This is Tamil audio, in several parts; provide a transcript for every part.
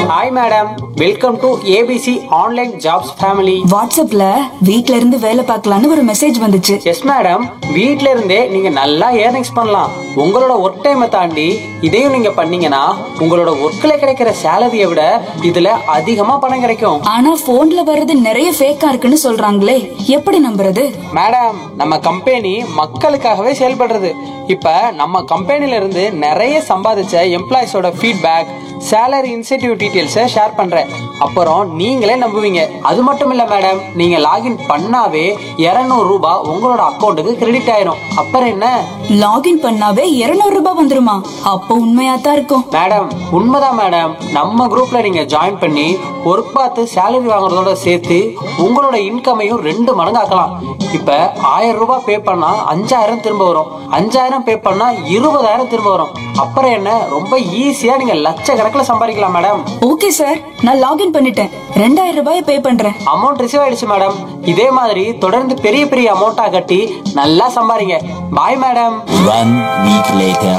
Hi madam welcome to ABC online jobs family வாட்ஸ்அப்ல வீட்ல இருந்து வேலை பார்க்கலான்னு ஒரு மெசேஜ் வந்துச்சு எஸ் மேடம் வீட்ல இருந்தே நீங்க நல்லா ஏர்னிங்ஸ் பண்ணலாம் உங்களோட ஒர்க் டைமை தாண்டி இதையும் நீங்க பண்ணீங்கன்னா உங்களோட ஒர்க்ல கிடைக்கிற சேலரியை விட இதுல அதிகமா பணம் கிடைக்கும் ஆனா போன்ல வர்றது நிறைய ஃபேக்கா இருக்குன்னு சொல்றாங்களே எப்படி நம்புறது மேடம் நம்ம கம்பெனி மக்களுக்காகவே செயல்படுறது இப்ப நம்ம கம்பெனில இருந்து நிறைய சம்பாதிச்ச எம்ப்ளாயிஸோட ஃபீட்பேக் சேலரி இன்சென்டிவ் டீடைல்ஸை ஷேர் பண்றேன் அப்புறம் நீங்களே நம்புவீங்க அது மட்டும் இல்ல மேடம் நீங்க லாகின் பண்ணாவே 200 ரூபாய் உங்களோட அக்கௌண்ட்டுக்கு கிரெடிட் ஆயிரும் அப்புறம் என்ன லாகின் பண்ணாவே 200 ரூபாய் வந்துருமா அப்போ உண்மையா தான் இருக்கும் மேடம் உண்மைதான் மேடம் நம்ம குரூப்ல நீங்க ஜாயின் பண்ணி ஒர்க் பார்த்து சேலரி வாங்குறதோட சேர்த்து உங்களோட இன்கமையும் ரெண்டு மடங்கு ஆக்கலாம் இப்ப ஆயிரம் ரூபாய் பே பண்ணா அஞ்சாயிரம் திரும்ப வரும் அஞ்சாயிரம் பே பண்ணா இருபதாயிரம் திரும்ப வரும் அப்புறம் என்ன ரொம்ப ஈஸியா நீங்க லட்சக்கணக்கில் சம்பாதிக்கலாம் மேடம் ஓகே சார் நான் லாகின் பண்ணிட்டேன் ரெண்டாயிரம் ரூபாய் பே பண்றேன் அமௌண்ட் ரிசீவ் ஆயிடுச்சு மேடம் இதே மாதிரி தொடர்ந்து பெரிய பெரிய அமௌண்ட்டா கட்டி நல்லா சம்பாதிங்க bye madam One week later.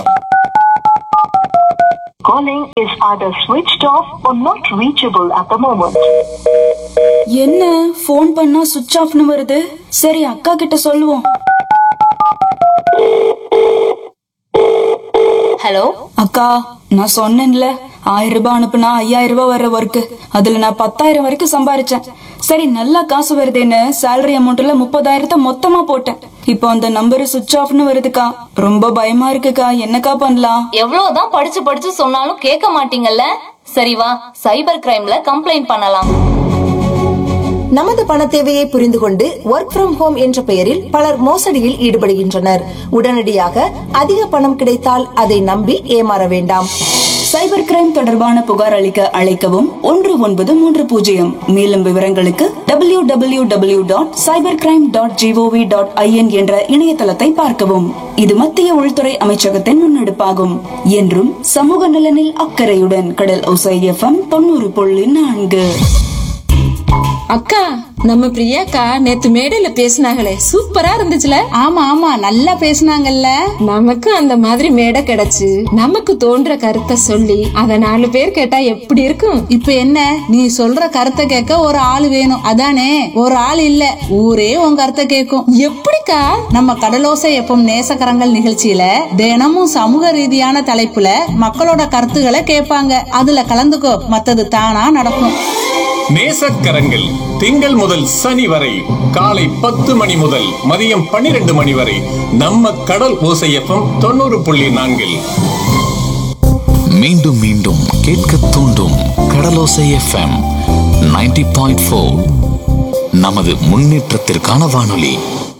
Calling is either switched off or not reachable at the moment. என்ன ஃபோன் பண்ணா சுவிட்ச் ஆஃப்னு வருது சரி அக்கா கிட்ட சொல்லுவோம் ஹலோ அக்கா நான் சொன்னேன்ல ஆயிரம் ரூபாய் அனுப்புனா ஐயாயிரம் ரூபாய் வர்ற ஒர்க்கு அதுல நான் பத்தாயிரம் வரைக்கும் சம்பாரிச்சேன் சரி நல்லா காசு வருதேன்னு சேலரி அமௌண்ட்ல முப்பதாயிரத்தை மொத்தமா போட்டேன் இப்போ அந்த நம்பர் சுவிட்ச் ஆஃப்னு வருதுக்கா ரொம்ப பயமா இருக்குக்கா என்னக்கா பண்ணலாம் எவ்வளவுதான் படிச்சு படிச்சு சொன்னாலும் கேட்க மாட்டீங்கல்ல சரி வா சைபர் கிரைம்ல கம்ப்ளைண்ட் பண்ணலாம் நமது பண தேவையை புரிந்து கொண்டு ஒர்க் ஃப்ரம் ஹோம் என்ற பெயரில் பலர் மோசடியில் ஈடுபடுகின்றனர் உடனடியாக அதிக பணம் கிடைத்தால் அதை நம்பி ஏமாற வேண்டாம் சைபர் கிரைம் தொடர்பான புகார் அளிக்க அழைக்கவும் ஒன்று ஒன்பது மூன்று பூஜ்ஜியம் மேலும் விவரங்களுக்கு W W W dot cyber crime dot G O V dot I N என்ற இணையதளத்தை பார்க்கவும் இது மத்திய உள்துறை அமைச்சகத்தின் முன்னெடுப்பாகும் என்றும் சமூக நலனில் அக்கறையுடன் கடல் ஒசை எஃப்எம் தொண்ணூறு புள்ளி நான்கு அக்கா நம்ம பிரியாக்கா நேத்து மேடையில பேசினாங்களே சூப்பரா இருந்துச்சுல ஆமா ஆமா நல்லா பேசுனாங்கல்ல நமக்கு அந்த மாதிரி மேடை கிடைச்சு நமக்கு தோன்ற கருத்தை சொல்லி அத நாலு பேர் கேட்டா எப்படி இருக்கும் இப்ப என்ன நீ சொல்ற கருத்தை கேட்க ஒரு ஆள் வேணும் அதானே ஒரு ஆள் இல்ல ஊரே உன் கருத்தை கேட்கும் எப்படிக்கா நம்ம கடலோசை எப்பம் நேசக்கரங்கள் நிகழ்ச்சியில தினமும் சமூக ரீதியான தலைப்புல மக்களோட கருத்துக்களை கேட்பாங்க அதுல கலந்துக்கோ மத்தது தானா நடக்கும் நேசக்கரங்கள் திங்கள் முதல் சனி வரை காலை பத்து மணி முதல் மதியம் பன்னிரண்டு மணி வரை நம்ம கடல் ஓசையப்பம் தொண்ணூறு புள்ளி நான்கில் மீண்டும் மீண்டும் கேட்க தூண்டும் கடலோசை எஃப்எம் 90.4 பாயிண்ட் நமது முன்னேற்றத்திற்கான வானொலி